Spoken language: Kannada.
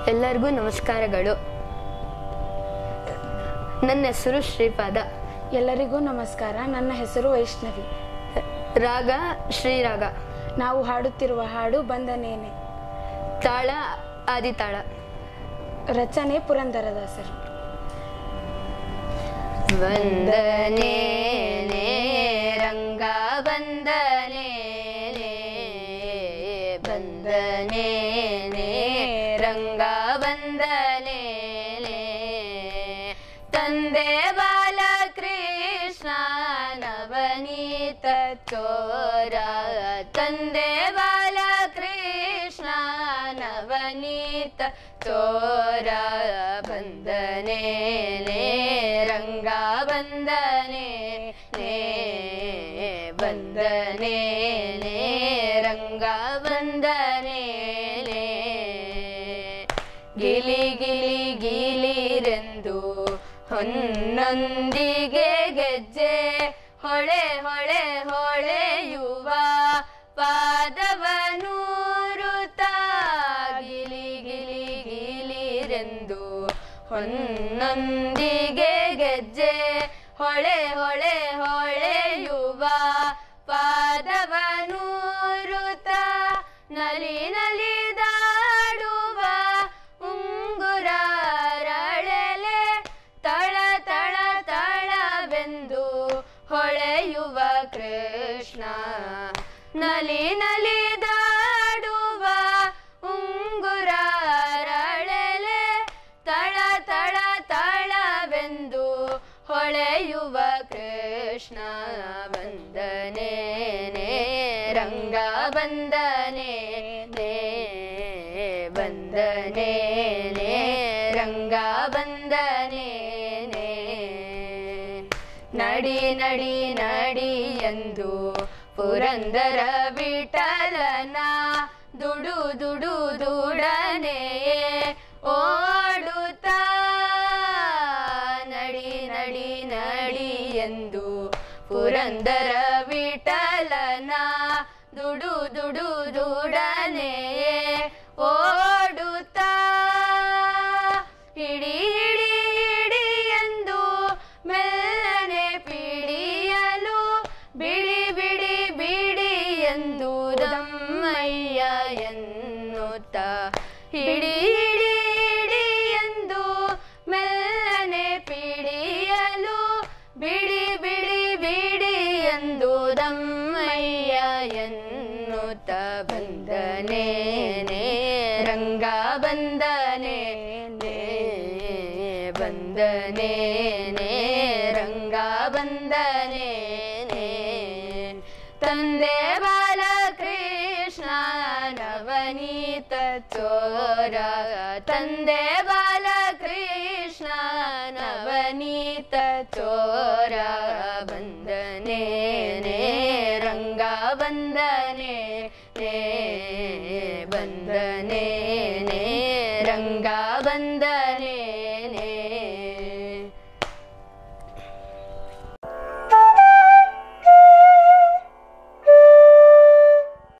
ಎಲ್ಲರಿಗೂ ನಮಸ್ಕಾರಗಳು ನನ್ನ ಹೆಸರು ಶ್ರೀಪಾದ ಎಲ್ಲರಿಗೂ ನಮಸ್ಕಾರ ನನ್ನ ಹೆಸರು ವೈಷ್ಣವಿ ರಾಗ ಶ್ರೀರಾಗ ನಾವು ಹಾಡುತ್ತಿರುವ ಹಾಡು ಬಂದನೇನೆ ತಾಳ ಆದಿತಾಳ ರಚನೆ ಪುರಂದರದಾಸರು ವಂದನೆ ರಂಗ ವಂದನೆ ಬಂದನೆ ರಂಗ ವಂದನೆ ತಂದೆ ಬಾಲಕೃಷ್ಣ ನವನೀತ ಚೋರ ತಂದೆ ಬಾಲಕೃಷ್ಣ ನವನೀತ ಚೋರ ಬಂದನೆ ರಂಗ ಬಂದನೆ ಬಂದನೆ ರಂಗ ಬಂದನೆ ಗಿಲಿ ಗಿಲಿ ಗಿಲಿರೆಂದು ಹೊನ್ನೊಂದಿಗೆ ಗೆಜ್ಜೆ ಹೊಳೆ ಹೊಳೆ ಹೊಳೆಯುವ ಪಾದವನೂರುತ ಗಿಲಿ ಗಿಲಿ ಗಿಲಿರೆಂದು ಹೊನ್ನೊಂದಿಗೆ ಗೆಜ್ಜೆ ಹೊಳೆ ಹೊಳೆ ಹೊಳೆಯುವ ಪಾದವನೂರುತ ನಲಿ ನಲಿದಾಡುವ ಉಂಗುರರಳೆಲೆ ತಳ ತಳ ತಳವೆಂದು ಹೊಳೆಯುವ ಕೃಷ್ಣ ನಲಿ ನಲಿದಾಡುವ ಉಂಗುರರಳೆಲೆ ತಳ ತಳ ತಳವೆಂದು ಹೊಳೆಯುವ ಕೃಷ್ಣ ಬಂದನೆ ರಂಗ ಬಂದನೆ ಬಂದನೆ ರಂಗ ಬಂದನೆ ನಡಿ ನಡಿ ನಡಿ ಎಂದು ಪುರಂದರ ವಿಠಲನ ದುಡು ದುಡು ದುಡನೆ ಓಡುತ್ತಾ ನಡಿ ನಡಿ ನಡಿ ಎಂದು ಪುರಂದರ ವಿಠಲನ ದುಡು ದುಡು ದುಡನೆ ಓಡುತ್ತಾ ಹಿಡಿ ಹಿಡಿ ಹಿಡಿ ಎಂದು ಮೆಲ್ಲನೆ ಪಿಡಿಯಲು ಬಿಡಿ ಬಿಡಿ ಬಿಡಿ ಎಂದು ದಮ್ಮಯ್ಯ ಎನ್ನುತ್ತ ಹಿಡಿ ಹಿಡಿ ಹಿಡಿ ಎಂದು ಮೆಲ್ಲನೆ ಪಿಡಿಯಲು ಬಿಡಿ ಬಿಡಿ ಬಿಡಿ ಎಂದು ದಮ್ಮಯ್ಯ ಎನ್ನುತ್ತ ಬಂದನೆ ರಂಗ ಬಂದನೆ ಬಂದನೆ ರಂಗ ಬಂದನೆ ತಂದೆ ಬಾಲಕೃಷ್ಣ ನವನೀತ ಚೋರ ತಂದೆ ಬಾಲಕೃಷ್ಣ ನವನೀತ ಚೋರ